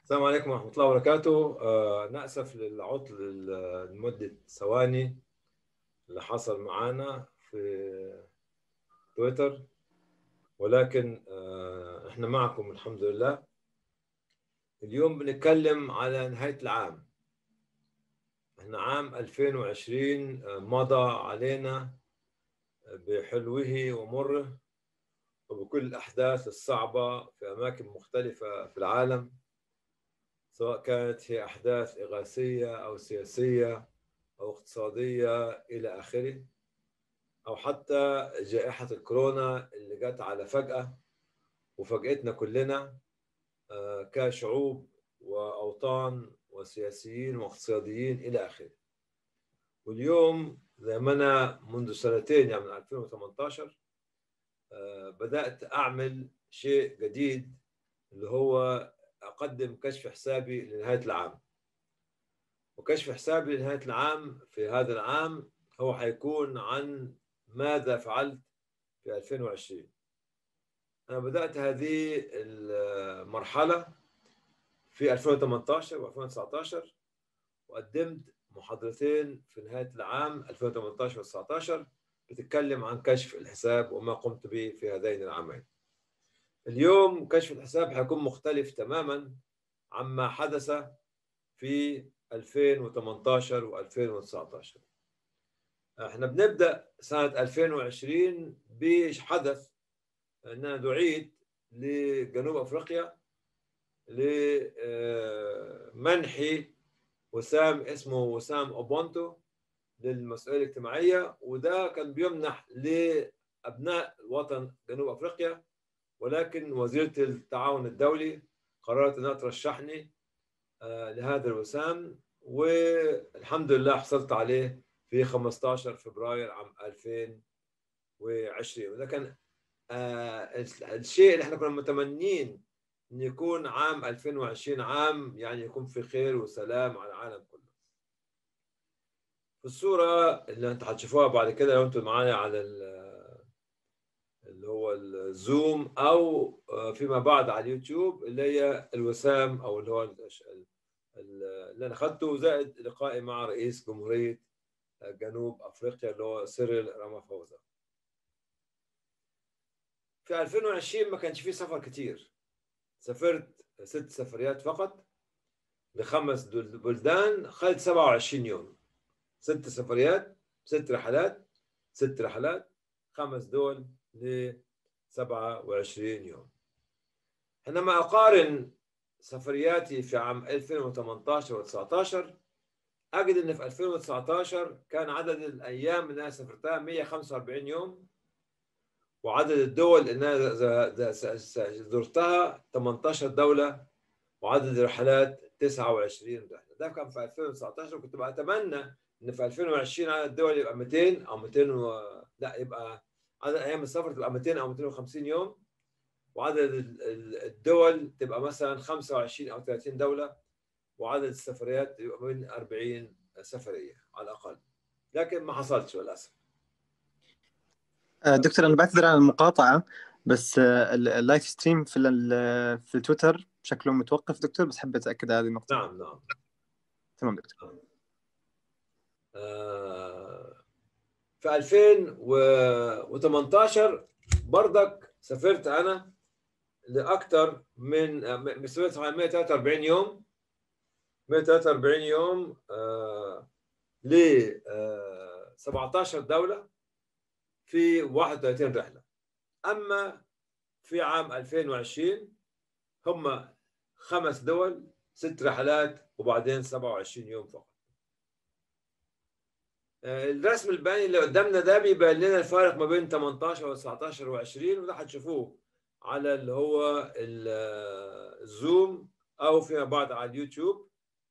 السلام عليكم ورحمة الله وبركاته آه نأسف للعطل لمدة ثواني اللي حصل معانا في تويتر ولكن آه احنا معكم الحمد لله اليوم بنتكلم على نهاية العام احنا عام 2020 مضى علينا بحلوه ومره وبكل الأحداث الصعبة في أماكن مختلفة في العالم سواء كانت هي أحداث إغاثية أو سياسية أو اقتصادية إلى آخره أو حتى جائحة الكورونا اللي جت على فجأة وفجأتنا كلنا كشعوب وأوطان وسياسيين واقتصاديين إلى آخره واليوم زي ما أنا منذ سنتين يعني من 2018 بدأت أعمل شيء جديد اللي هو أقدم كشف حسابي لنهاية العام وكشف حسابي لنهاية العام في هذا العام هو حيكون عن ماذا فعلت في 2020 أنا بدأت هذه المرحلة في 2018 و2019 وقدمت محاضرتين في نهاية العام 2018 و19 بتتكلم عن كشف الحساب وما قمت به في هذين العامين اليوم كشف الحساب حيكون مختلف تماما عما حدث في 2018 و2019 احنا بنبدا سنه 2020 بحدث اننا دعيت لجنوب افريقيا لمنح وسام اسمه وسام اوبونتو للمسؤوليه الاجتماعيه وده كان بيمنح لابناء الوطن جنوب افريقيا ولكن وزيره التعاون الدولي قررت انها ترشحني لهذا الوسام والحمد لله حصلت عليه في 15 فبراير عام 2020 وده كان الشيء اللي احنا كنا متمنين ان يكون عام 2020 عام يعني يكون في خير وسلام على العالم كله في الصورة اللي انتوا هتشوفوها بعد كده لو انتوا معايا على اللي هو الزوم او فيما بعد على اليوتيوب اللي هي الوسام او اللي هو اللي انا اخذته زائد لقائي مع رئيس جمهورية جنوب افريقيا اللي هو سيريل رامافوزا في 2020 ما كانش فيه سفر كتير سافرت ست سفريات فقط لخمس بلدان خدت 27 يوم ست سفريات ست رحلات ست رحلات خمس دول ل 27 يوم حينما أقارن سفرياتي في عام 2018 و19 أجد أن في 2019 كان عدد الأيام اللي أنا سافرتها 145 يوم وعدد الدول اللي أنا زرتها 18 دولة وعدد الرحلات 29 رحلة ده كان في 2019 وكنت بأتمنى ان في 2020 عدد الدول يبقى 200 او 200 و... لا يبقى عدد ايام السفر تبقى 200 او 250 يوم وعدد الدول تبقى مثلا 25 او 30 دوله وعدد السفريات يبقى من 40 سفريه على الاقل لكن ما حصلش للاسف دكتور انا بعتذر عن المقاطعه بس اللايف ستريم في في التويتر شكله متوقف دكتور بس حبيت اتاكد هذه النقطه نعم نعم تمام دكتور نعم. في 2018 برضك سافرت انا لاكثر من سافرت 143 يوم 143 يوم ل 17 دوله في 31 رحله اما في عام 2020 هم خمس دول ست رحلات وبعدين 27 يوم فقط الرسم البياني اللي قدامنا ده بيبين لنا الفارق ما بين 18 و19 و20 وده هتشوفوه على اللي هو الزوم او فيما بعد على اليوتيوب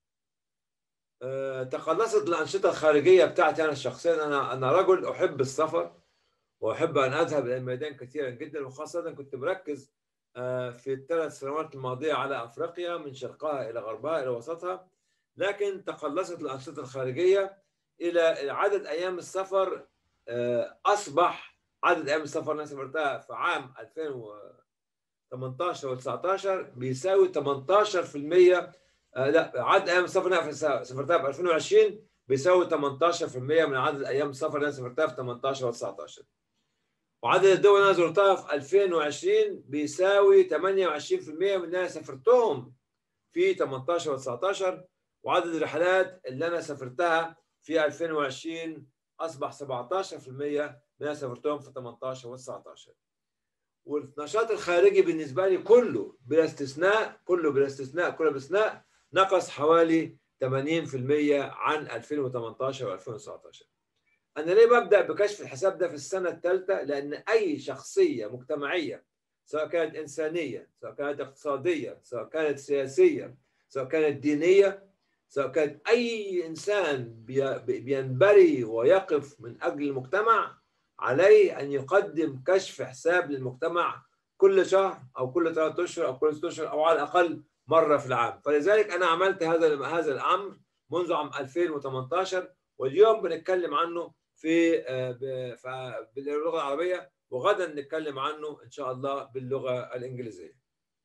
تقلصت الانشطه الخارجيه بتاعتي انا شخصيا انا انا رجل احب السفر واحب ان اذهب الى الميدان كثيرا جدا وخاصه كنت مركز في الثلاث سنوات الماضيه على افريقيا من شرقها الى غربها الى وسطها لكن تقلصت الانشطه الخارجيه الى عدد ايام السفر اصبح عدد ايام السفر اللي انا سافرتها في عام 2000 18 و19 بيساوي 18% آه لا عدد ايام السفر اللي انا سافرتها في 2020 بيساوي 18% من عدد ايام السفر اللي انا سافرتها في 18 و19 وعدد الدول اللي انا زرتها في 2020 بيساوي 28% من اللي انا سافرتهم في 18 و19 وعدد الرحلات اللي انا سافرتها في 2020 اصبح 17% من اللي انا سافرتهم في 18 و19 والنشاط الخارجي بالنسبه لي كله بلا استثناء كله بلا استثناء كله بلا استثناء نقص حوالي 80% عن 2018 و2019 انا ليه ببدا بكشف الحساب ده في السنه الثالثه لان اي شخصيه مجتمعيه سواء كانت انسانيه سواء كانت اقتصاديه سواء كانت سياسيه سواء كانت دينيه سواء كان اي انسان بينبري ويقف من اجل المجتمع عليه ان يقدم كشف حساب للمجتمع كل شهر او كل ثلاثة اشهر او كل ست اشهر او على الاقل مره في العام فلذلك انا عملت هذا هذا الامر منذ عام 2018 واليوم بنتكلم عنه في باللغه العربيه وغدا نتكلم عنه ان شاء الله باللغه الانجليزيه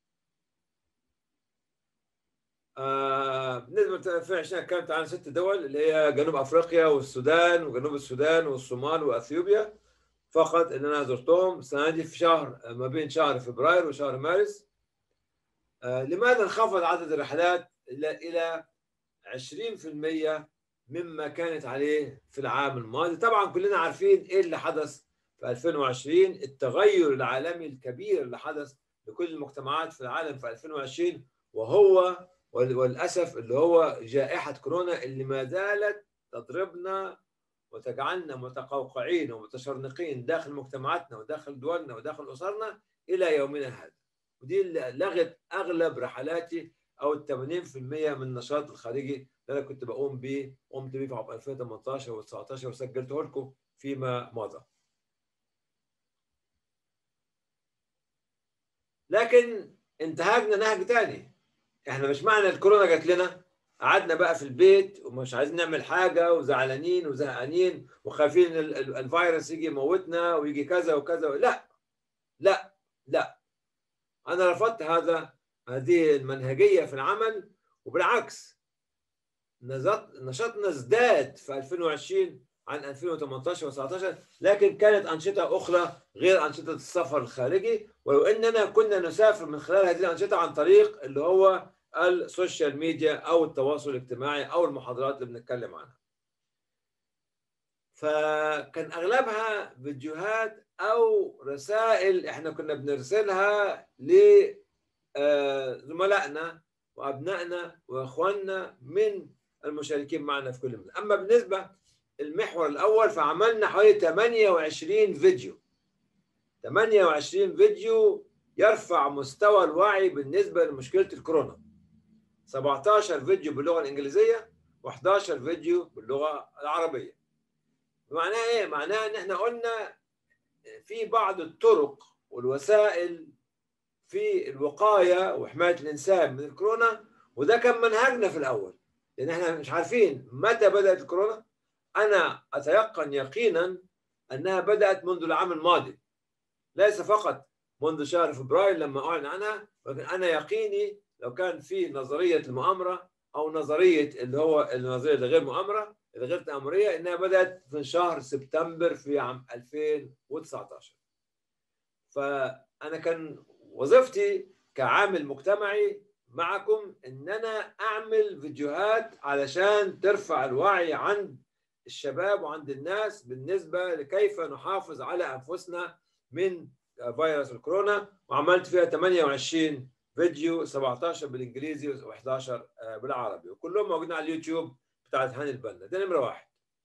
آه بالنسبه ل 2020 كانت عن ست دول اللي هي جنوب افريقيا والسودان وجنوب السودان والصومال واثيوبيا فقط اللي انا زرتهم السنه دي في شهر ما بين شهر فبراير وشهر مارس آه لماذا انخفض عدد الرحلات الى 20% مما كانت عليه في العام الماضي طبعا كلنا عارفين ايه اللي حدث في 2020 التغير العالمي الكبير اللي حدث لكل المجتمعات في العالم في 2020 وهو وللاسف اللي هو جائحه كورونا اللي ما زالت تضربنا وتجعلنا متقوقعين ومتشرنقين داخل مجتمعاتنا وداخل دولنا وداخل اسرنا الى يومنا هذا ودي اللي لغت اغلب رحلاتي او 80% من النشاط الخارجي اللي انا كنت بقوم به قمت به في 2018 و19 وسجلته لكم فيما مضى لكن انتهجنا نهج تاني احنا مش معنى الكورونا جات لنا قعدنا بقى في البيت ومش عايزين نعمل حاجه وزعلانين وزهقانين وخايفين الفيروس يجي يموتنا ويجي كذا وكذا لا لا لا انا رفضت هذا هذه المنهجيه في العمل وبالعكس نشاطنا ازداد في 2020 عن 2018 و19 لكن كانت انشطه اخرى غير انشطه السفر الخارجي ولو اننا كنا نسافر من خلال هذه الانشطه عن طريق اللي هو السوشيال ميديا او التواصل الاجتماعي او المحاضرات اللي بنتكلم عنها. فكان اغلبها فيديوهات او رسائل احنا كنا بنرسلها لزملائنا وابنائنا واخواننا من المشاركين معنا في كل مكان. اما بالنسبه المحور الاول فعملنا حوالي 28 فيديو 28 فيديو يرفع مستوى الوعي بالنسبه لمشكله الكورونا 17 فيديو باللغه الانجليزيه و11 فيديو باللغه العربيه معناها ايه معناها ان احنا قلنا في بعض الطرق والوسائل في الوقايه وحمايه الانسان من الكورونا وده كان منهجنا في الاول لان احنا مش عارفين متى بدات الكورونا انا اتيقن يقينا انها بدات منذ العام الماضي ليس فقط منذ شهر فبراير لما اعلن عنها ولكن انا يقيني لو كان في نظريه المؤامره او نظريه اللي هو النظريه الغير مؤامره الغير تامريه انها بدات في شهر سبتمبر في عام 2019 فانا كان وظيفتي كعامل مجتمعي معكم ان انا اعمل فيديوهات علشان ترفع الوعي عند الشباب وعند الناس بالنسبه لكيف نحافظ على انفسنا من فيروس الكورونا وعملت فيها 28 فيديو 17 بالانجليزي و11 بالعربي وكلهم موجودين على اليوتيوب بتاعت هاني البنا ده نمره واحد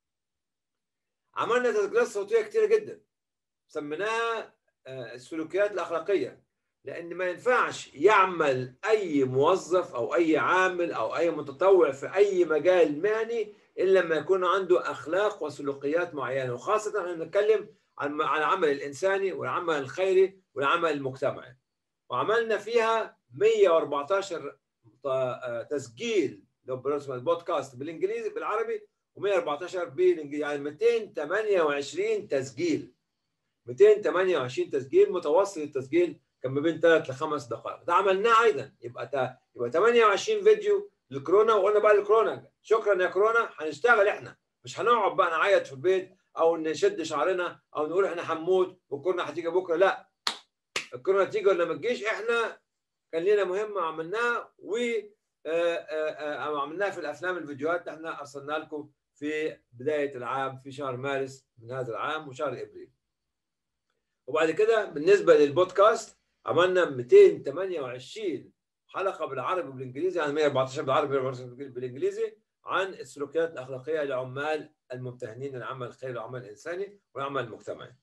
عملنا تسجيلات صوتيه كتيره جدا سميناها السلوكيات الاخلاقيه لان ما ينفعش يعمل اي موظف او اي عامل او اي متطوع في اي مجال مهني الا لما يكون عنده اخلاق وسلوكيات معينه وخاصه احنا بنتكلم عن عن العمل الانساني والعمل الخيري والعمل المجتمعي وعملنا فيها 114 تسجيل لو بودكاست بالانجليزي بالعربي و114 بالانجليزي يعني 228 تسجيل 228 تسجيل متوسط التسجيل كان ما بين ثلاث لخمس دقائق ده عملناه ايضا يبقى تا... يبقى 28 فيديو للكورونا وقلنا بقى للكورونا شكرا يا كورونا هنشتغل احنا مش هنقعد بقى نعيط في البيت او نشد شعرنا او نقول احنا هنموت والكورونا هتيجي بكره لا الكورونا تيجي ولا ما تجيش احنا كان لنا مهمه عملناها و عملناها في الافلام الفيديوهات اللي احنا ارسلنا لكم في بدايه العام في شهر مارس من هذا العام وشهر ابريل. وبعد كده بالنسبه للبودكاست عملنا 228 حلقه بالعربي وبالانجليزي يعني 114 بالعربي بالانجليزي عن السلوكيات الاخلاقيه لعمال الممتهنين العمل الخيري والعمل الانساني والعمل المجتمعي.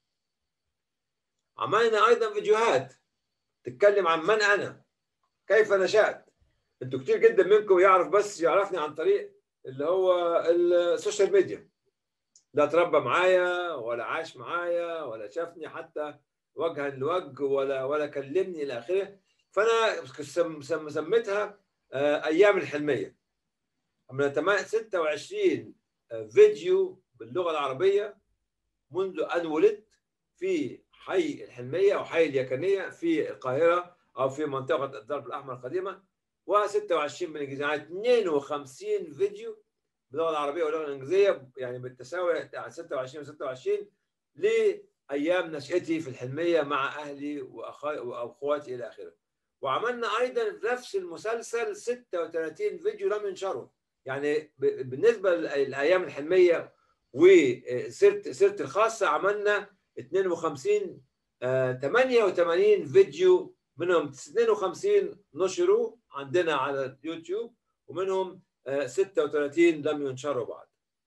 عملنا ايضا فيديوهات تتكلم عن من انا كيف نشات انتوا كتير جدا منكم يعرف بس يعرفني عن طريق اللي هو السوشيال ميديا لا تربى معايا ولا عاش معايا ولا شافني حتى وجها لوجه ولا ولا كلمني الى اخره فانا سميتها ايام الحلميه عملنا 26 فيديو باللغه العربيه منذ ان ولدت في حي الحلميه او حي اليكنيه في القاهره او في منطقه الضرب الاحمر القديمه و26 بالانجليزي يعني 52 فيديو باللغه العربيه واللغه الانجليزيه يعني بالتساوي 26 و26 لايام نشاتي في الحلميه مع اهلي واخواتي الى اخره. وعملنا ايضا نفس المسلسل 36 فيديو لم ينشروا يعني بالنسبه للايام الحلميه وسيرت سيرتي الخاصه عملنا 52 88 فيديو منهم 52 نشروا عندنا على اليوتيوب ومنهم 36 لم ينشروا بعد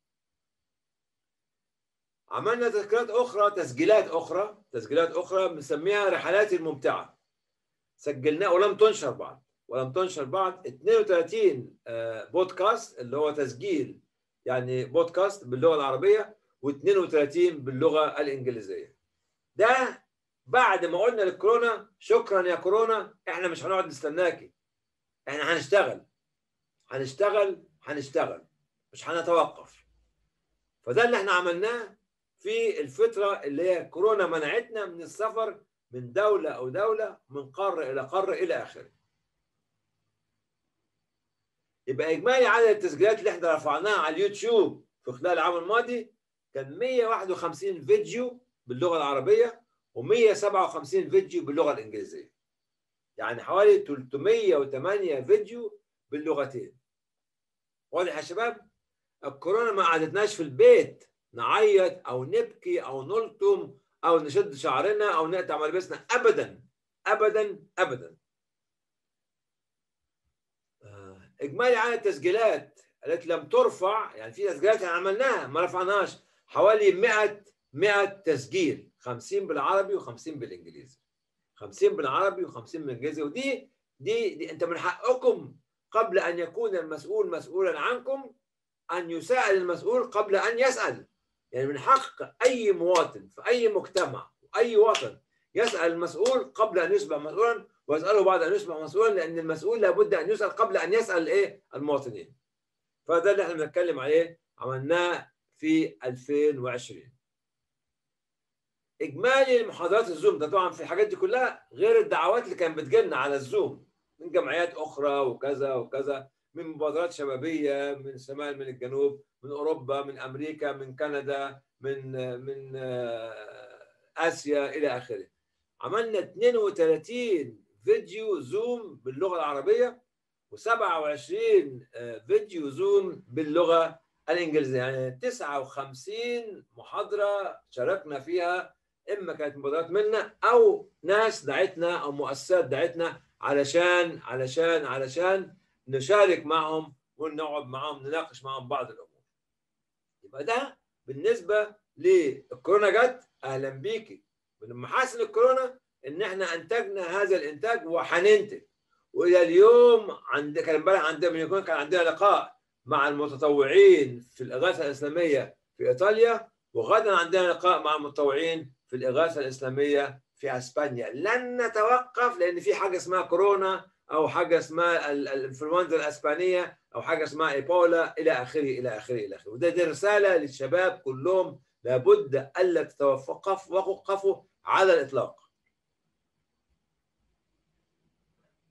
عملنا تذكيرات اخرى تسجيلات اخرى تسجيلات اخرى بنسميها رحلاتي الممتعه سجلناها ولم تنشر بعد ولم تنشر بعد 32 بودكاست اللي هو تسجيل يعني بودكاست باللغه العربيه و32 باللغه الانجليزيه ده بعد ما قلنا للكورونا شكرا يا كورونا احنا مش هنقعد نستناكي احنا هنشتغل هنشتغل هنشتغل مش هنتوقف فده اللي احنا عملناه في الفترة اللي هي كورونا منعتنا من السفر من دولة أو دولة من قارة إلى قارة إلى آخره يبقى إجمالي عدد التسجيلات اللي احنا رفعناها على اليوتيوب في خلال العام الماضي كان 151 فيديو باللغة العربية و157 فيديو باللغة الإنجليزية يعني حوالي 308 فيديو باللغتين واضح يا شباب الكورونا ما قعدتناش في البيت نعيط او نبكي او نلطم او نشد شعرنا او نقطع ملابسنا ابدا ابدا ابدا اجمالي عدد التسجيلات التي لم ترفع يعني في تسجيلات عملناها ما رفعناش حوالي 100 100 تسجيل 50 بالعربي و50 بالانجليزي 50 بالعربي و50 بالانجليزي ودي دي, دي انت من حقكم قبل ان يكون المسؤول مسؤولا عنكم ان يسأل المسؤول قبل ان يسأل يعني من حق اي مواطن في اي مجتمع واي وطن يسأل المسؤول قبل ان يصبح مسؤولا ويسأله بعد ان يصبح مسؤولا لان المسؤول لابد ان يسأل قبل ان يسأل ايه المواطنين فده اللي احنا بنتكلم عليه عملناه في 2020 اجمالي محاضرات الزوم ده طبعا في الحاجات دي كلها غير الدعوات اللي كانت بتجيلنا على الزوم من جمعيات اخرى وكذا وكذا من مبادرات شبابيه من الشمال من الجنوب من اوروبا من امريكا من كندا من من اسيا الى اخره عملنا 32 فيديو زوم باللغه العربيه و27 فيديو زوم باللغه الانجليزيه يعني 59 محاضره شاركنا فيها اما كانت مبادرات منا او ناس دعتنا او مؤسسات دعتنا علشان علشان علشان نشارك معهم ونقعد معهم نناقش معهم بعض الامور. يبقى ده بالنسبه للكورونا جت اهلا بيكي من محاسن الكورونا ان احنا انتجنا هذا الانتاج وهننتج والى اليوم عند كان امبارح عندنا يكون كان عندنا لقاء مع المتطوعين في الاغاثه الاسلاميه في ايطاليا وغدا عندنا لقاء مع المتطوعين في الاغاثه الاسلاميه في اسبانيا لن نتوقف لان في حاجه اسمها كورونا او حاجه اسمها الانفلونزا الاسبانيه او حاجه اسمها ايبولا الى اخره الى اخره الى اخره وده دي رساله للشباب كلهم لابد الا تتوقفوا وقفوا على الاطلاق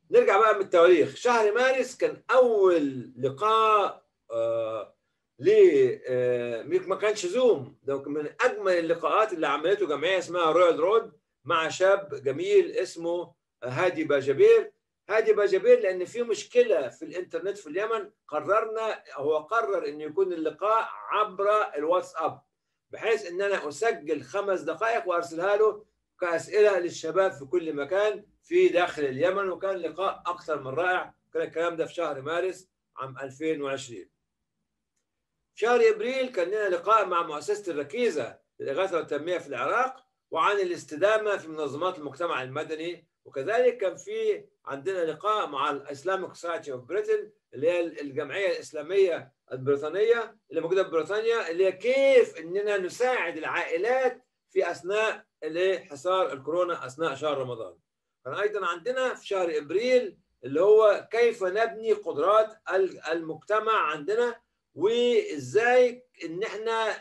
نرجع بقى من التواريخ شهر مارس كان اول لقاء آه ل آه ما كانش زوم ده من اجمل اللقاءات اللي عملته جمعيه اسمها رويال رود مع شاب جميل اسمه هادي باجبير هادي باجبير لان في مشكله في الانترنت في اليمن قررنا هو قرر ان يكون اللقاء عبر الواتساب بحيث ان انا اسجل خمس دقائق وارسلها له كاسئله للشباب في كل مكان في داخل اليمن وكان لقاء اكثر من رائع كان الكلام ده في شهر مارس عام 2020 في شهر ابريل كان لنا لقاء مع مؤسسه الركيزه للاغاثه والتنميه في العراق وعن الاستدامه في منظمات المجتمع المدني وكذلك كان في عندنا لقاء مع الاسلامك سوسايتي اوف بريتن اللي هي الجمعيه الاسلاميه البريطانيه اللي موجوده في بريطانيا اللي هي كيف اننا نساعد العائلات في اثناء حصار الكورونا اثناء شهر رمضان. كان ايضا عندنا في شهر ابريل اللي هو كيف نبني قدرات المجتمع عندنا وازاي ان احنا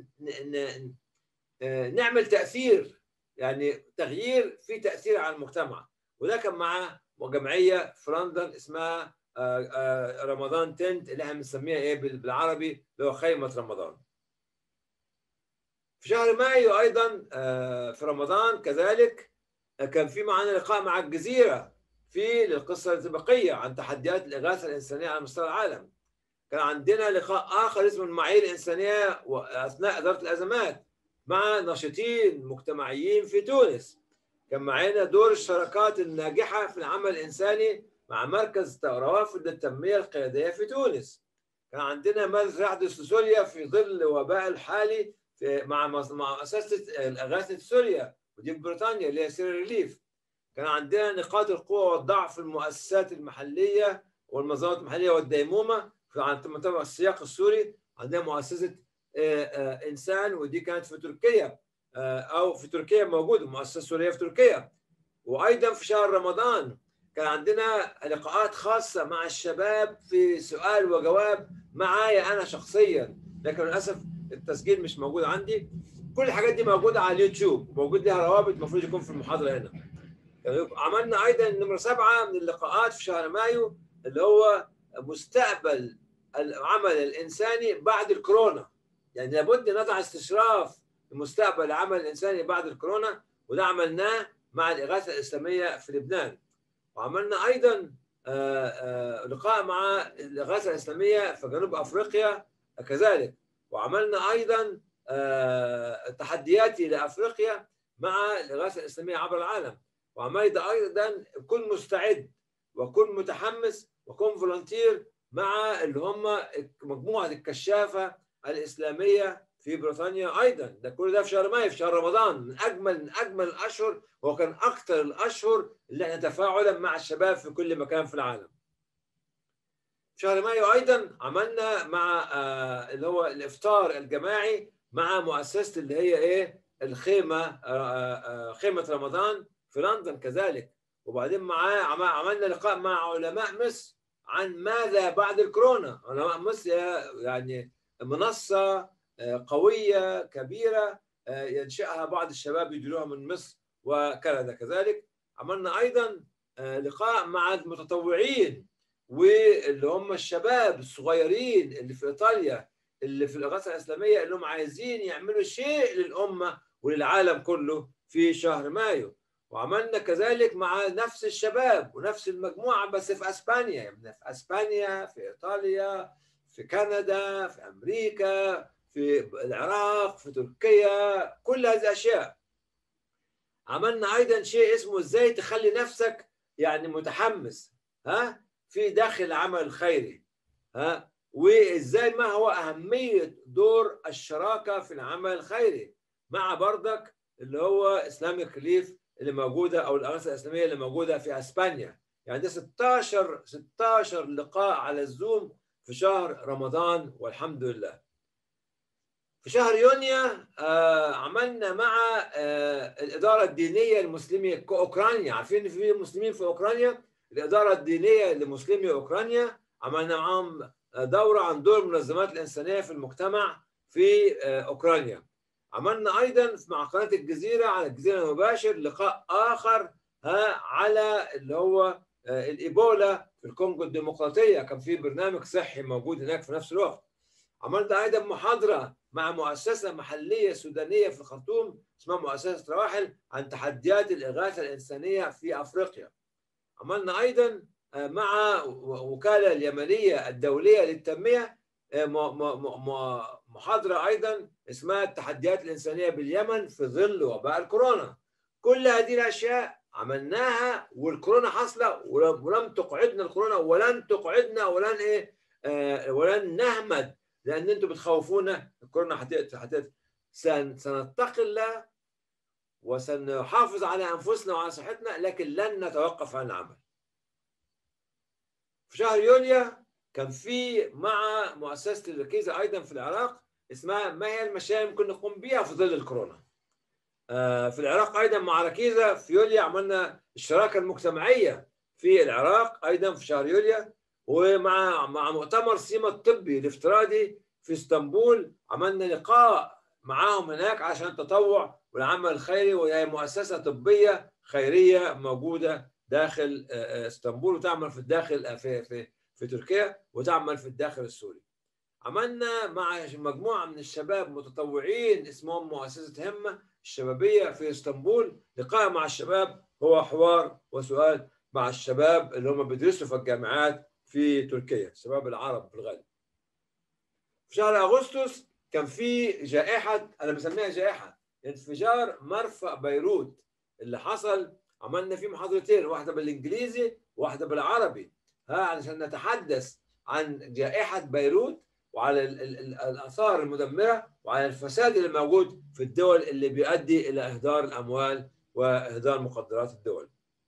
نعمل تاثير يعني تغيير في تاثير على المجتمع وده كان مع جمعيه في لندن اسمها رمضان تنت اللي احنا بنسميها ايه بالعربي اللي هو خيمه رمضان. في شهر مايو ايضا في رمضان كذلك كان في معنا لقاء مع الجزيره في القصه البقيه عن تحديات الاغاثه الانسانيه على مستوى العالم. كان عندنا لقاء اخر اسمه المعايير الانسانيه اثناء اداره الازمات مع ناشطين مجتمعيين في تونس. كان معانا دور الشراكات الناجحه في العمل الانساني مع مركز روافد التنميه القياديه في تونس. كان عندنا ماذا يحدث في سوريا في ظل الوباء الحالي في مع مؤسسه الاغاثه سوريا ودي في بريطانيا اللي هي سير ريليف. كان عندنا نقاط القوه والضعف في المؤسسات المحليه والمنظمات المحليه والديمومه في السياق السوري عندنا مؤسسه انسان ودي كانت في تركيا او في تركيا موجوده مؤسسه سوريه في تركيا وايضا في شهر رمضان كان عندنا لقاءات خاصه مع الشباب في سؤال وجواب معايا انا شخصيا لكن للاسف التسجيل مش موجود عندي كل الحاجات دي موجوده على اليوتيوب موجود لها روابط المفروض يكون في المحاضره هنا يعني عملنا ايضا نمره سبعه من اللقاءات في شهر مايو اللي هو مستقبل العمل الانساني بعد الكورونا يعني لابد نضع استشراف لمستقبل العمل الانساني بعد الكورونا وده عملناه مع الاغاثه الاسلاميه في لبنان وعملنا ايضا لقاء مع الاغاثه الاسلاميه في جنوب افريقيا كذلك وعملنا ايضا تحدياتي لافريقيا مع الاغاثه الاسلاميه عبر العالم وعملت ايضا كن مستعد وكن متحمس وكن فولنتير مع اللي هم مجموعه الكشافه الاسلاميه في بريطانيا ايضا ده كل ده في شهر مايو في شهر رمضان من اجمل من اجمل الاشهر وهو كان اكثر الاشهر اللي احنا تفاعلا مع الشباب في كل مكان في العالم. في شهر مايو ايضا عملنا مع آه اللي هو الافطار الجماعي مع مؤسسه اللي هي ايه الخيمه آه آه خيمه رمضان في لندن كذلك وبعدين معاه عملنا لقاء مع علماء مصر عن ماذا بعد الكورونا علماء مصر يعني منصه قويه كبيره ينشئها بعض الشباب يديروها من مصر وكندا كذلك عملنا ايضا لقاء مع المتطوعين واللي هم الشباب الصغيرين اللي في ايطاليا اللي في الاغاثه الاسلاميه اللي هم عايزين يعملوا شيء للامه وللعالم كله في شهر مايو وعملنا كذلك مع نفس الشباب ونفس المجموعه بس في اسبانيا يعني في اسبانيا في ايطاليا في كندا في امريكا في العراق في تركيا كل هذه الاشياء عملنا ايضا شيء اسمه ازاي تخلي نفسك يعني متحمس ها في داخل العمل الخيري ها وازاي ما هو اهميه دور الشراكه في العمل الخيري مع بردك اللي هو اسلامك ريليف اللي موجوده او الاغاثه الاسلاميه اللي موجوده في اسبانيا يعني ده 16 16 لقاء على الزوم في شهر رمضان والحمد لله في شهر يونيو آه عملنا مع آه الإدارة الدينية المسلمة أوكرانيا عارفين في مسلمين في أوكرانيا الإدارة الدينية لمسلمي أوكرانيا عملنا معهم دورة عن دور المنظمات الإنسانية في المجتمع في آه أوكرانيا عملنا أيضا مع قناة الجزيرة على الجزيرة المباشر لقاء آخر ها على اللي هو آه، الايبولا في الكونغو الديمقراطيه كان في برنامج صحي موجود هناك في نفس الوقت عملت ايضا محاضره مع مؤسسه محليه سودانيه في الخرطوم اسمها مؤسسه رواحل عن تحديات الاغاثه الانسانيه في افريقيا عملنا ايضا آه، مع وكاله اليمنيه الدوليه للتنميه آه، محاضره ايضا اسمها التحديات الانسانيه باليمن في ظل وباء الكورونا كل هذه الاشياء عملناها والكورونا حاصله ولم تقعدنا الكورونا ولن تقعدنا ولن ايه آه ولن نهمد لان انتم بتخوفونا الكورونا هتقتل هتقتل سنتقي الله وسنحافظ على انفسنا وعلى صحتنا لكن لن نتوقف عن العمل. في شهر يوليو كان في مع مؤسسه الركيزه ايضا في العراق اسمها ما هي المشاريع يمكن نقوم بها في ظل الكورونا. آه، في العراق ايضا مع ركيزه في يوليو عملنا الشراكه المجتمعيه في العراق ايضا في شهر يوليو ومع مع مؤتمر سيما الطبي الافتراضي في اسطنبول عملنا لقاء معاهم هناك عشان التطوع والعمل الخيري وهي مؤسسه طبيه خيريه موجوده داخل آه، آه، اسطنبول وتعمل في الداخل في في في تركيا وتعمل في الداخل السوري. عملنا مع مجموعه من الشباب متطوعين اسمهم مؤسسه همه الشبابيه في اسطنبول لقاء مع الشباب هو حوار وسؤال مع الشباب اللي هم بيدرسوا في الجامعات في تركيا الشباب العرب في الغالب في شهر اغسطس كان في جائحه انا بسميها جائحه انفجار مرفأ بيروت اللي حصل عملنا فيه محاضرتين واحده بالانجليزي واحده بالعربي ها علشان نتحدث عن جائحه بيروت وعلى الاثار المدمره وعلى الفساد اللي موجود في الدول اللي بيؤدي الى اهدار الاموال واهدار مقدرات الدول.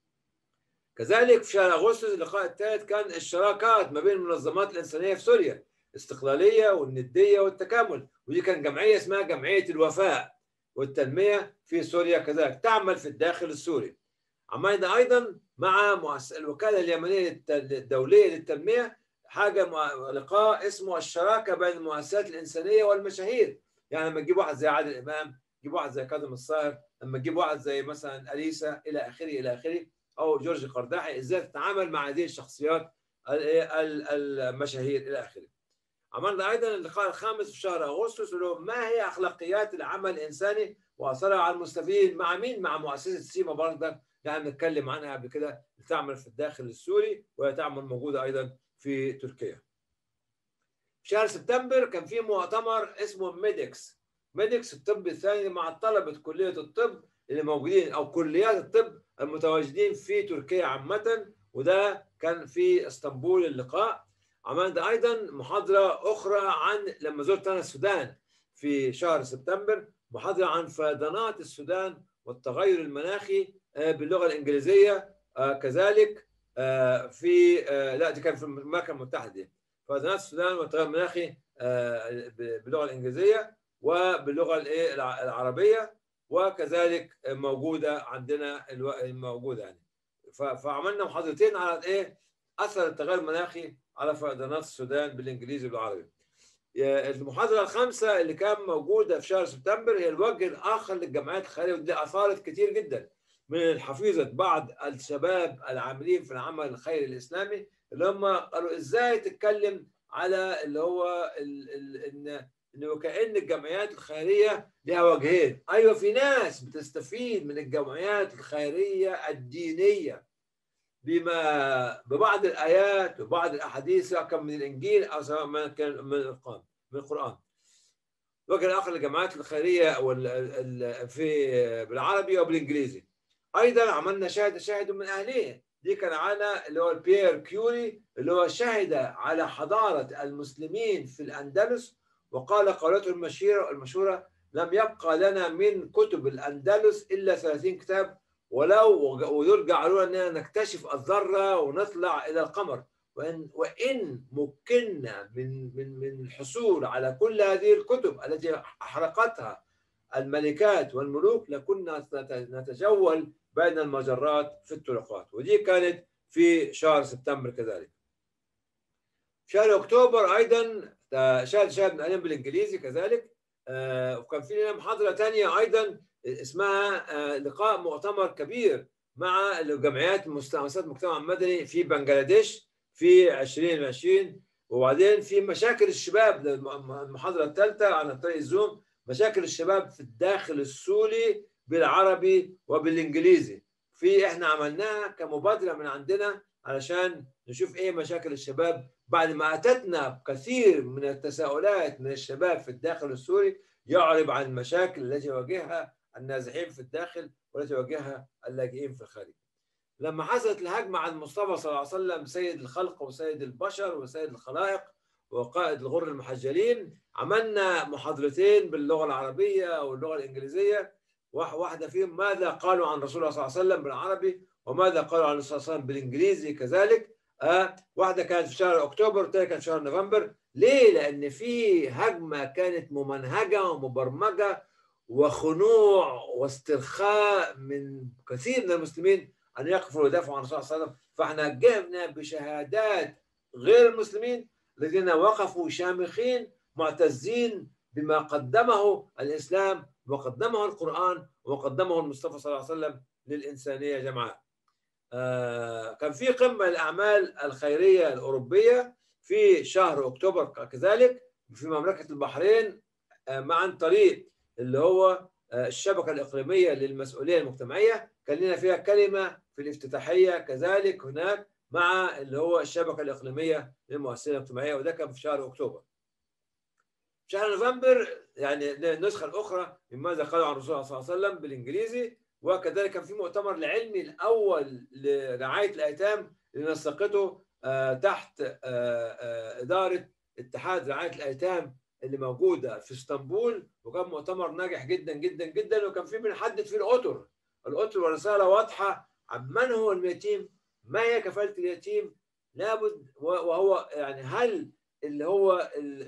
كذلك في شهر اغسطس اللقاء الثالث كان الشراكات ما بين المنظمات الانسانيه في سوريا الاستقلاليه والنديه والتكامل ودي كان جمعيه اسمها جمعيه الوفاء والتنميه في سوريا كذلك تعمل في الداخل السوري. عملنا ايضا مع الوكاله اليمنيه الدوليه للتنميه حاجه لقاء اسمه الشراكه بين المؤسسات الانسانيه والمشاهير يعني لما تجيب واحد زي عادل امام تجيب واحد زي كاظم الصاهر لما تجيب واحد زي مثلا اليسا الى اخره الى اخره او جورج قرداحي ازاي تتعامل مع هذه الشخصيات المشاهير الى اخره عملنا ايضا اللقاء الخامس في شهر اغسطس اللي هو ما هي اخلاقيات العمل الانساني واثرها على المستفيدين مع مين؟ مع مؤسسه سيما برضه يعني نتكلم عنها قبل كده تعمل في الداخل السوري وهي تعمل موجوده ايضا في تركيا في شهر سبتمبر كان في مؤتمر اسمه ميديكس ميديكس الطب الثاني مع طلبة كلية الطب اللي موجودين أو كليات الطب المتواجدين في تركيا عامة وده كان في اسطنبول اللقاء عملنا أيضا محاضرة أخرى عن لما زرت أنا السودان في شهر سبتمبر محاضرة عن فيضانات السودان والتغير المناخي آه، باللغة الإنجليزية آه، كذلك آه، في آه، لا دي كان في المملكه المتحده فازمات السودان والتغير المناخي آه، باللغه الانجليزيه وباللغه الايه العربيه وكذلك موجوده عندنا موجوده يعني فعملنا محاضرتين على ايه اثر التغير المناخي على فيضانات السودان بالانجليزي والعربي المحاضرة الخامسة اللي كان موجودة في شهر سبتمبر هي الوجه الآخر للجمعيات الخيرية ودي أثارت كتير جدا من حفيظة بعض الشباب العاملين في العمل الخيري الإسلامي اللي هم قالوا إزاي تتكلم على اللي هو ال ال إن إن وكأن الجمعيات الخيرية لها وجهين أيوة في ناس بتستفيد من الجمعيات الخيرية الدينية بما ببعض الآيات وبعض الأحاديث سواء كان من الإنجيل أو سواء من كان من القرآن من القرآن الوجه الآخر للجمعيات الخيرية في بالعربي وبالإنجليزي ايضا عملنا شاهد شاهد من اهليه دي كان على اللي هو بيير كيوري اللي هو شهد على حضاره المسلمين في الاندلس وقال قولته المشهوره المشهوره لم يبقى لنا من كتب الاندلس الا 30 كتاب ولو ودول جعلونا اننا نكتشف الذره ونطلع الى القمر وان وان مكنا من من من الحصول على كل هذه الكتب التي احرقتها الملكات والملوك لكنا نتجول بين المجرات في الطرقات ودي كانت في شهر سبتمبر كذلك شهر اكتوبر ايضا شهد شهد من بالانجليزي كذلك آه، وكان في لنا محاضره ثانيه ايضا اسمها آه، لقاء مؤتمر كبير مع جمعيات مؤسسات المجتمع المدني في بنجلاديش في 2020 وبعدين في مشاكل الشباب المحاضره الثالثه عن طريق الزوم مشاكل الشباب في الداخل السوري بالعربي وبالانجليزي في احنا عملناها كمبادره من عندنا علشان نشوف ايه مشاكل الشباب بعد ما اتتنا كثير من التساؤلات من الشباب في الداخل السوري يعرب عن المشاكل التي يواجهها النازحين في الداخل والتي يواجهها اللاجئين في الخارج. لما حصلت الهجمه على المصطفى صلى الله عليه وسلم سيد الخلق وسيد البشر وسيد الخلائق وقائد الغر المحجلين عملنا محاضرتين باللغه العربيه واللغه الانجليزيه واحده فيهم ماذا قالوا عن رسول الله صلى الله عليه وسلم بالعربي وماذا قالوا عن الرسول صلى الله عليه وسلم بالانجليزي كذلك آه واحده كانت في شهر اكتوبر والثانيه كانت في شهر نوفمبر ليه؟ لان في هجمه كانت ممنهجه ومبرمجه وخنوع واسترخاء من كثير من المسلمين ان يقفوا ويدافعوا عن الرسول صلى الله عليه وسلم فاحنا جبنا بشهادات غير المسلمين الذين وقفوا شامخين معتزين بما قدمه الاسلام وقدمه القران وقدمه المصطفى صلى الله عليه وسلم للانسانيه جمعاء. آه كان في قمه الاعمال الخيريه الاوروبيه في شهر اكتوبر كذلك في مملكه البحرين آه مع طريق اللي هو آه الشبكه الاقليميه للمسؤوليه المجتمعيه كان لنا فيها كلمه في الافتتاحيه كذلك هناك مع اللي هو الشبكه الاقليميه للمؤسسه الاجتماعيه وده كان في شهر اكتوبر. في شهر نوفمبر يعني النسخه الاخرى من ماذا قالوا عن الرسول صلى الله عليه وسلم بالانجليزي وكذلك كان في مؤتمر العلمي الاول لرعايه الايتام اللي نسقته تحت اداره اتحاد رعايه الايتام اللي موجوده في اسطنبول وكان مؤتمر ناجح جدا جدا جدا وكان في بنحدد فيه الاطر الاطر ورساله واضحه عن من هو اليتيم ما هي كفاله اليتيم لابد وهو يعني هل اللي هو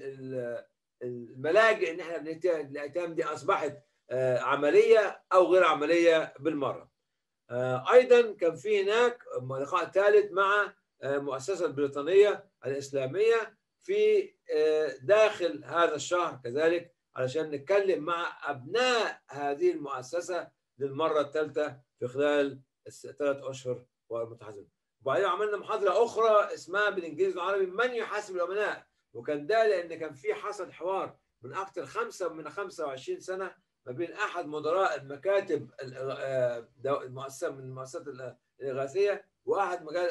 الملاجئ ان احنا الايتام دي اصبحت عمليه او غير عمليه بالمره. ايضا كان في هناك لقاء ثالث مع المؤسسه البريطانيه الاسلاميه في داخل هذا الشهر كذلك علشان نتكلم مع ابناء هذه المؤسسه للمره الثالثه في خلال الثلاث اشهر والمتحزن. وبعدين عملنا محاضره اخرى اسمها بالانجليزي والعربي من يحاسب الامناء وكان ده لان كان في حصل حوار من اكثر خمسه من 25 سنه ما بين احد مدراء المكاتب المؤسسه من المؤسسات الاغاثيه واحد مجال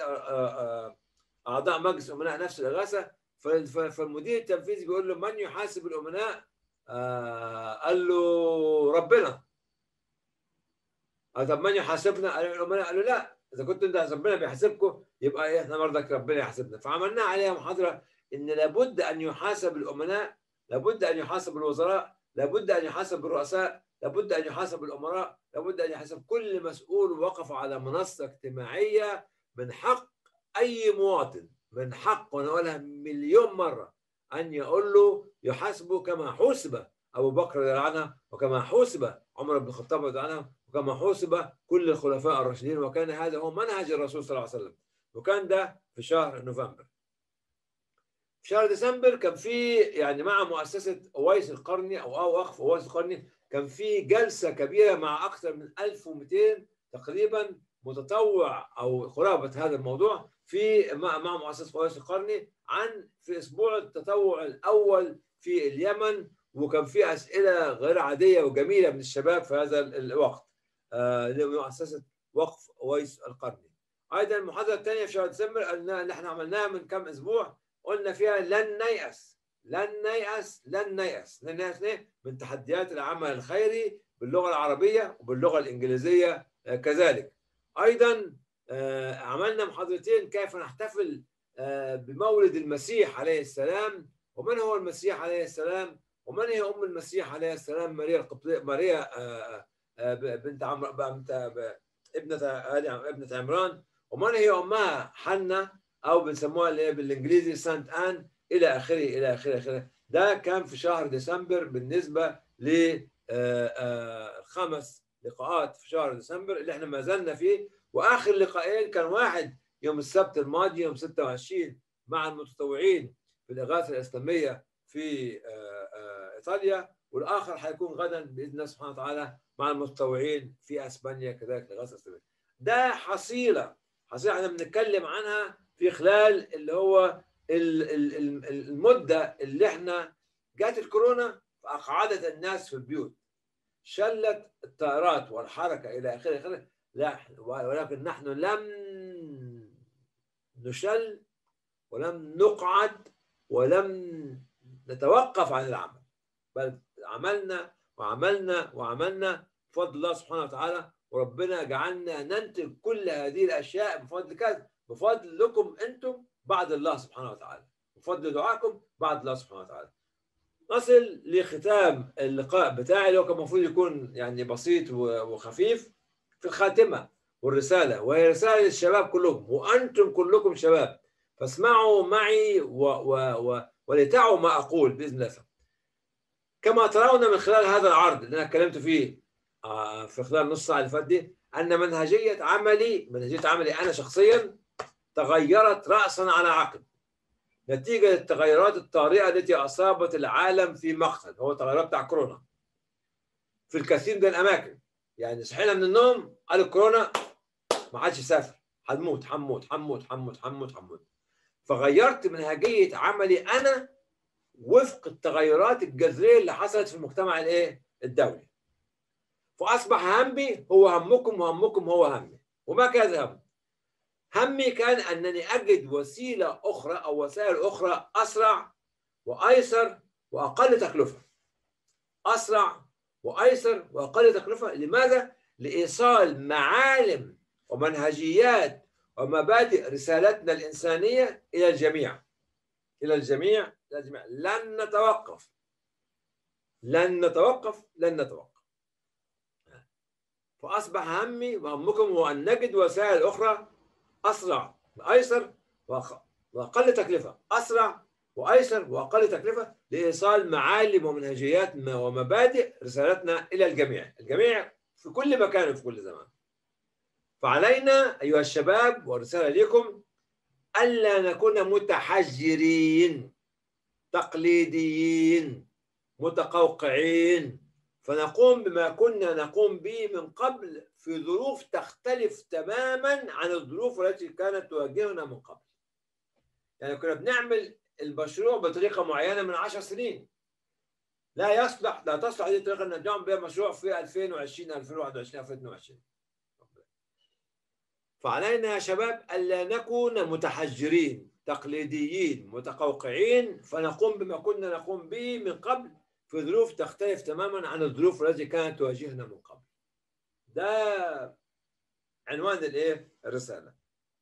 اعضاء مجلس امناء نفس الاغاثه فالمدير التنفيذي بيقول له من يحاسب الامناء؟ قال له ربنا طب من يحاسبنا؟ قال الامناء قال له لا اذا كنت انت ربنا بيحاسبكم يبقى احنا برضك ربنا يحاسبنا فعملنا عليها محاضره ان لابد ان يحاسب الامناء لابد ان يحاسب الوزراء لابد ان يحاسب الرؤساء لابد ان يحاسب الامراء لابد ان يحاسب كل مسؤول وقف على منصه اجتماعيه من حق اي مواطن من حق وانا اقولها مليون مره ان يقول له يحاسبه كما حوسب ابو بكر رضي الله عنه وكما حوسب عمر بن الخطاب رضي الله عنه وكما حوسب كل الخلفاء الراشدين وكان هذا هو منهج الرسول صلى الله عليه وسلم وكان ده في شهر نوفمبر في شهر ديسمبر كان في يعني مع مؤسسه اويس القرني او او وقف اويس القرني كان في جلسه كبيره مع اكثر من 1200 تقريبا متطوع او قرابه هذا الموضوع في مع مع مؤسسه اويس القرني عن في اسبوع التطوع الاول في اليمن وكان في اسئله غير عاديه وجميله من الشباب في هذا الوقت آه لمؤسسه وقف اويس القرني. ايضا المحاضره الثانيه في شهر ديسمبر اللي احنا عملناها من كم اسبوع قلنا فيها لن نيأس لن نيأس لن نيأس لن نيأس ليه؟ من تحديات العمل الخيري باللغة العربية وباللغة الإنجليزية كذلك أيضا عملنا محاضرتين كيف نحتفل بمولد المسيح عليه السلام ومن هو المسيح عليه السلام ومن هي أم المسيح عليه السلام ماريا القبطية ماريا بنت عمرو بنت ابنة ابنة عمران ومن هي أمها حنة او بنسموها اللي هي بالانجليزي سانت ان الى اخره الى اخره اخره ده كان في شهر ديسمبر بالنسبه ل خمس لقاءات في شهر ديسمبر اللي احنا ما زلنا فيه واخر لقاءين كان واحد يوم السبت الماضي يوم 26 مع المتطوعين في الاغاثه الاسلاميه في ايطاليا والاخر حيكون غدا باذن الله سبحانه وتعالى مع المتطوعين في اسبانيا كذلك الاغاثه الاسلاميه ده حصيله حصيله احنا بنتكلم عنها في خلال اللي هو ال- ال- ال- المده اللي احنا جات الكورونا فاقعدت الناس في البيوت شلت الطائرات والحركه الى اخره اخره لا ولكن نحن لم نشل ولم نقعد ولم نتوقف عن العمل بل عملنا وعملنا وعملنا بفضل الله سبحانه وتعالى وربنا جعلنا ننتج كل هذه الاشياء بفضل كذا بفضلكم انتم بعد الله سبحانه وتعالى بفضل دعائكم بعد الله سبحانه وتعالى نصل لختام اللقاء بتاعي اللي هو كان المفروض يكون يعني بسيط و- وخفيف في الخاتمه والرساله وهي رساله للشباب كلهم وانتم كلكم شباب فاسمعوا معي و و و ولتعوا ما اقول باذن الله كما ترون من خلال هذا العرض اللي انا اتكلمت فيه آه، في خلال نص ساعه اللي فاتت دي ان منهجيه عملي منهجيه عملي انا شخصيا تغيرت راسا على عقب نتيجه للتغيرات الطارئه التي اصابت العالم في مقتل هو التغيرات بتاع كورونا في الكثير من الاماكن يعني صحينا من النوم قال الكورونا ما حدش يسافر هنموت هنموت هنموت هنموت هنموت هنموت فغيرت منهجيه عملي انا وفق التغيرات الجذريه اللي حصلت في المجتمع الايه الدولي فاصبح همي هو همكم وهمكم هو همي وما كان هم همي كان انني اجد وسيله اخرى او وسائل اخرى اسرع وايسر واقل تكلفه اسرع وايسر واقل تكلفه لماذا لايصال معالم ومنهجيات ومبادئ رسالتنا الانسانيه الى الجميع الى الجميع الى الجميع لن نتوقف لن نتوقف لن نتوقف فاصبح همي وهمكم هو ان نجد وسائل اخرى اسرع وايسر وأخ- واقل تكلفه اسرع وايسر واقل تكلفه لايصال معالم ومنهجيات م- ومبادئ رسالتنا الى الجميع، الجميع في كل مكان وفي كل زمان. فعلينا ايها الشباب والرساله لكم الا نكون متحجرين تقليديين متقوقعين فنقوم بما كنا نقوم به من قبل في ظروف تختلف تماما عن الظروف التي كانت تواجهنا من قبل. يعني كنا بنعمل المشروع بطريقه معينه من عشر سنين. لا يصلح لا تصلح هذه الطريقه ان نعمل بها مشروع في 2020 2021 2022. فعلينا يا شباب الا نكون متحجرين تقليديين متقوقعين فنقوم بما كنا نقوم به من قبل في ظروف تختلف تماما عن الظروف التي كانت تواجهنا من قبل. ده عنوان الايه؟ الرساله.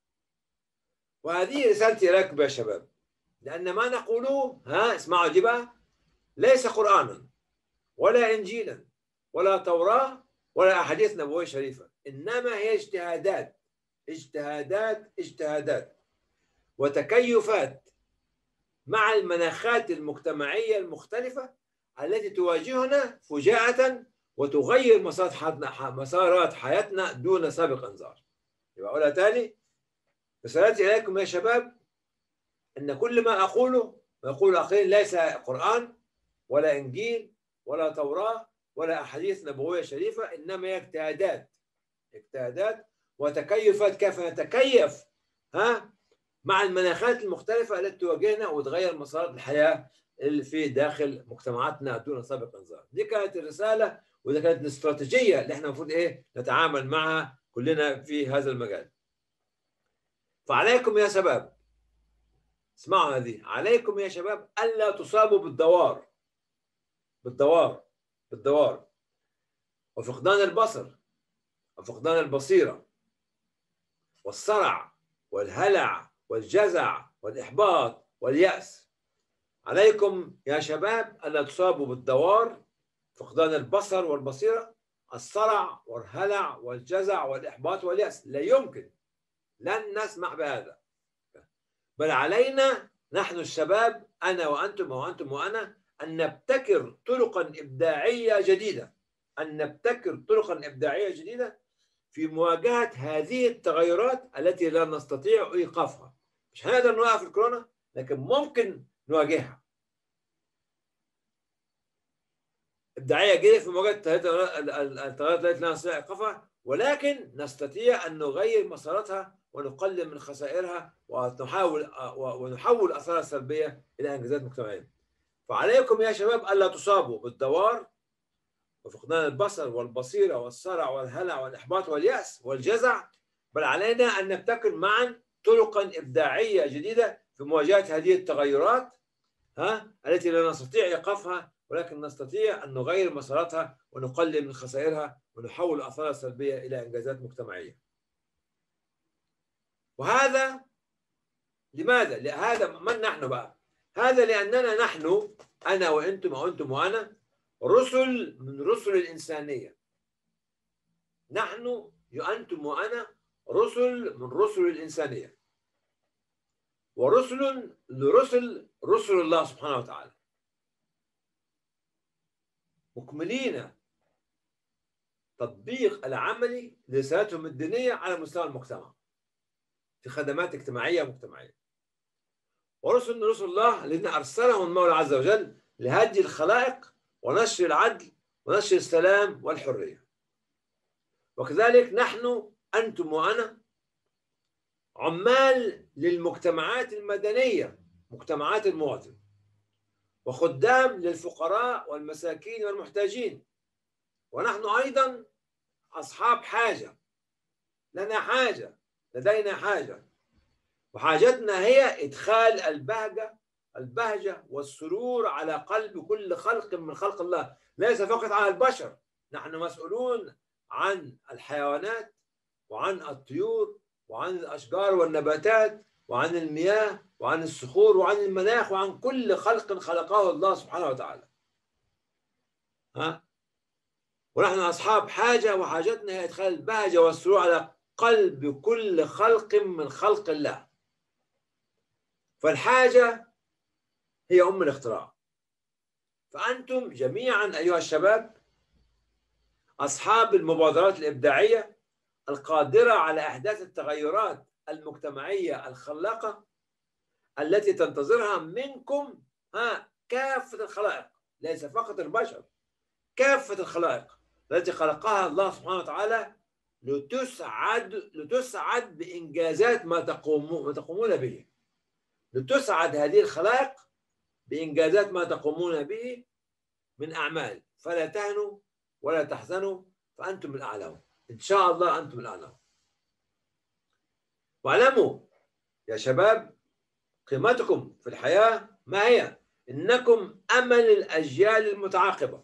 وهذه رسالتي لكم يا شباب. لان ما نقوله ها اسمعوا دي بقى ليس قرانا ولا انجيلا ولا توراه ولا احاديث نبويه شريفه، انما هي اجتهادات اجتهادات اجتهادات وتكيفات مع المناخات المجتمعيه المختلفه التي تواجهنا فجاءة وتغير مسارات حياتنا مسارات حياتنا دون سابق انذار. يبقى اقولها تاني رسالتي اليكم يا شباب ان كل ما اقوله ويقول الاخرين ليس قران ولا انجيل ولا توراه ولا احاديث نبويه شريفه انما هي اجتهادات اجتهادات وتكيفات كيف نتكيف ها مع المناخات المختلفه التي تواجهنا وتغير مسارات الحياه اللي في داخل مجتمعاتنا دون سابق انذار دي كانت الرساله وده كانت الاستراتيجيه اللي احنا المفروض ايه نتعامل معها كلنا في هذا المجال فعليكم يا شباب اسمعوا هذه عليكم يا شباب الا تصابوا بالدوار بالدوار بالدوار وفقدان البصر وفقدان البصيره والصرع والهلع والجزع والاحباط والياس عليكم يا شباب ألا تصابوا بالدوار فقدان البصر والبصيرة الصرع والهلع والجزع والإحباط واليأس لا يمكن لن نسمح بهذا بل علينا نحن الشباب أنا وأنتم وأنتم وأنا أن نبتكر طرقا إبداعية جديدة أن نبتكر طرقا إبداعية جديدة في مواجهة هذه التغيرات التي لا نستطيع إيقافها مش هنقدر نوقف الكورونا لكن ممكن نواجهها ابداعيه جدا في مواجهه التغيرات التي لا نستطيع ايقافها ولكن نستطيع أن نغير مساراتها ونقلل من خسائرها ونحاول ونحول أثارها السلبية إلى إنجازات مجتمعية فعليكم يا شباب ألا تصابوا بالدوار وفقدان البصر والبصيرة والصرع والهلع والإحباط واليأس والجزع بل علينا أن نبتكر معا طرقا إبداعية جديدة في مواجهة هذه التغيرات ها التي لا نستطيع إيقافها ولكن نستطيع أن نغير مساراتها ونقلل من خسائرها ونحول الآثار السلبية إلى إنجازات مجتمعية وهذا لماذا؟ هذا من نحن بقى؟ هذا لأننا نحن أنا وأنتم أو أنتم وأنا رسل من رسل الإنسانية نحن أنتم وأنا رسل من رسل الإنسانية ورسل لرسل رسل الله سبحانه وتعالى مكملين تطبيق العملي لرسالتهم الدينية على مستوى المجتمع في خدمات اجتماعية ومجتمعية ورسل رسل الله الذين أرسلهم المولى عز وجل لهدي الخلائق ونشر العدل ونشر السلام والحرية وكذلك نحن أنتم وأنا عمال للمجتمعات المدنية مجتمعات المواطن وخدام للفقراء والمساكين والمحتاجين ونحن أيضا أصحاب حاجة لنا حاجة لدينا حاجة وحاجتنا هي إدخال البهجة البهجة والسرور على قلب كل خلق من خلق الله ليس فقط على البشر نحن مسؤولون عن الحيوانات وعن الطيور وعن الأشجار والنباتات وعن المياه وعن الصخور وعن المناخ وعن كل خلق خلقه الله سبحانه وتعالى ها ونحن أصحاب حاجة وحاجتنا هي إدخال البهجة والسرور على قلب كل خلق من خلق الله فالحاجة هي أم الاختراع فأنتم جميعا أيها الشباب أصحاب المبادرات الإبداعية القادرة على إحداث التغيرات المجتمعية الخلاقة التي تنتظرها منكم ها كافة الخلائق ليس فقط البشر كافة الخلائق التي خلقها الله سبحانه وتعالى لتسعد لتسعد بإنجازات ما تقومون ما تقومون به لتسعد هذه الخلائق بإنجازات ما تقومون به من أعمال فلا تهنوا ولا تحزنوا فأنتم الأعلون إن شاء الله أنتم الأعلون واعلموا يا شباب قيمتكم في الحياة ما هي إنكم أمل الأجيال المتعاقبة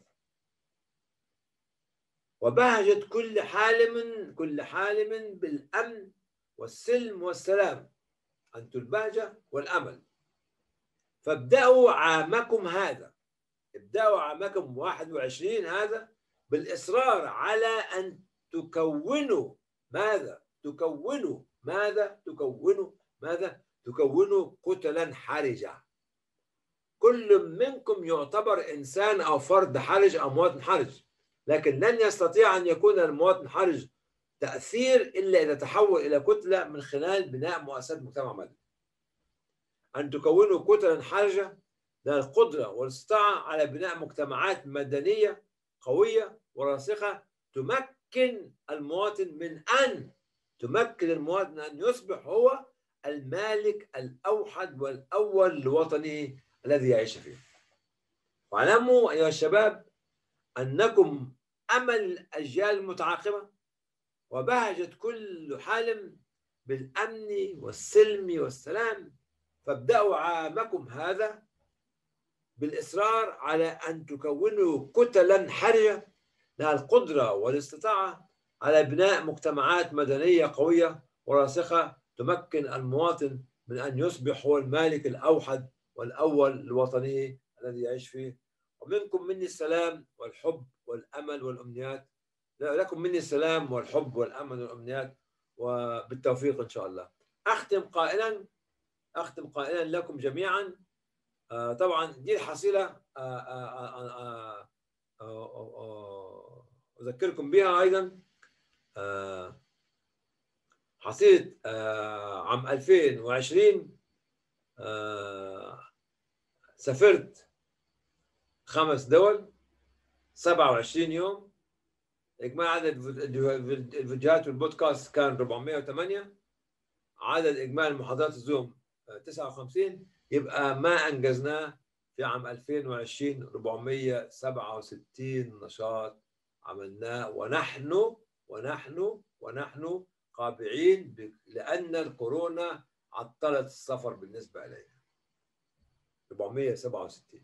وبهجة كل حالم كل حالم بالأمن والسلم والسلام أنتم البهجة والأمل فابدأوا عامكم هذا ابدأوا عامكم 21 هذا بالإصرار على أن تكونوا ماذا؟ تكونوا ماذا؟ تكونوا ماذا؟ تكونوا كتلا حرجة كل منكم يعتبر إنسان أو فرد حرج أو مواطن حرج لكن لن يستطيع أن يكون المواطن حرج تأثير إلا إذا تحول إلى كتلة من خلال بناء مؤسسات مجتمع مدني أن تكونوا كتلا حرجة لها القدرة والاستطاعة على بناء مجتمعات مدنية قوية وراسخة تمكن المواطن من أن تمكن المواطن أن يصبح هو المالك الأوحد والأول لوطنه الذي يعيش فيه واعلموا أيها الشباب أنكم أمل الأجيال المتعاقبة وبهجة كل حالم بالأمن والسلم والسلام فابدأوا عامكم هذا بالإصرار على أن تكونوا كتلا حرجة لها القدرة والاستطاعة على بناء مجتمعات مدنية قوية وراسخة تمكن المواطن من أن يصبح هو المالك الأوحد والأول لوطنه الذي يعيش فيه ومنكم مني السلام والحب والأمل والأمنيات لكم مني السلام والحب والأمل والأمنيات وبالتوفيق إن شاء الله أختم قائلا أختم قائلا لكم جميعا طبعا دي الحصيلة أذكركم بها أيضا حصيلة عام 2020 سافرت خمس دول 27 يوم اجمالي عدد الفيديوهات والبودكاست كان 408 عدد اجمالي محاضرات الزوم 59 يبقى ما انجزناه في عام 2020 467 نشاط عملناه ونحن ونحن ونحن قابعين لان الكورونا عطلت السفر بالنسبه الينا 467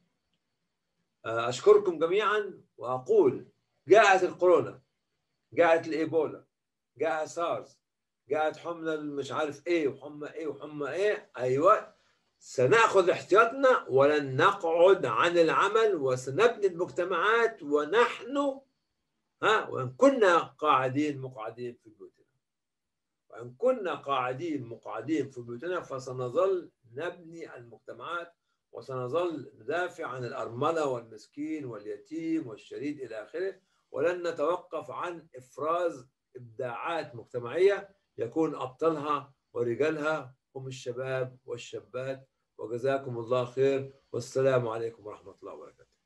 اشكركم جميعا واقول جاءت الكورونا جاءت الايبولا جاء سارس جاءت حمى مش عارف ايه وحمى ايه وحمى ايه ايوه سناخذ احتياطنا ولن نقعد عن العمل وسنبني المجتمعات ونحن ها وان كنا قاعدين مقعدين في بيوتنا وان كنا قاعدين مقعدين في بيوتنا فسنظل نبني المجتمعات وسنظل ندافع عن الارمله والمسكين واليتيم والشريد الى اخره ولن نتوقف عن افراز ابداعات مجتمعيه يكون ابطالها ورجالها هم الشباب والشابات وجزاكم الله خير والسلام عليكم ورحمه الله وبركاته